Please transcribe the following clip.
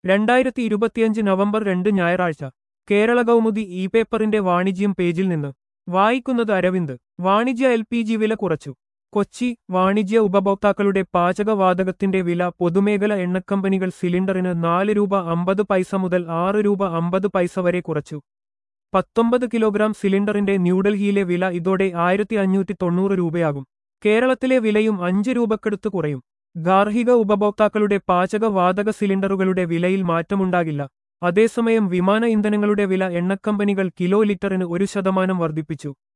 രണ്ടായിരത്തി ഇരുപത്തിയഞ്ച് നവംബർ രണ്ട് ഞായറാഴ്ച കേരള കൗമുദി ഇ പേപ്പറിന്റെ വാണിജ്യം പേജിൽ നിന്ന് വായിക്കുന്നത് അരവിന്ദ് വാണിജ്യ എൽ പി ജി വില കുറച്ചു കൊച്ചി വാണിജ്യ ഉപഭോക്താക്കളുടെ പാചകവാതകത്തിന്റെ വില പൊതുമേഖല എണ്ണക്കമ്പനികൾ സിലിണ്ടറിന് നാല് രൂപ അമ്പത് പൈസ മുതൽ ആറ് രൂപ അമ്പത് പൈസ വരെ കുറച്ചു പത്തൊമ്പത് കിലോഗ്രാം സിലിണ്ടറിന്റെ ന്യൂഡൽഹിയിലെ വില ഇതോടെ ആയിരത്തി അഞ്ഞൂറ്റി തൊണ്ണൂറ് രൂപയാകും കേരളത്തിലെ വിലയും അഞ്ച് രൂപക്കടുത്ത് കുറയും ഗാർഹിക ഉപഭോക്താക്കളുടെ പാചകവാതക സിലിണ്ടറുകളുടെ വിലയിൽ മാറ്റമുണ്ടാകില്ല അതേസമയം വിമാന ഇന്ധനങ്ങളുടെ വില എണ്ണക്കമ്പനികൾ കിലോ ലിറ്ററിന് ഒരു ശതമാനം വർദ്ധിപ്പിച്ചു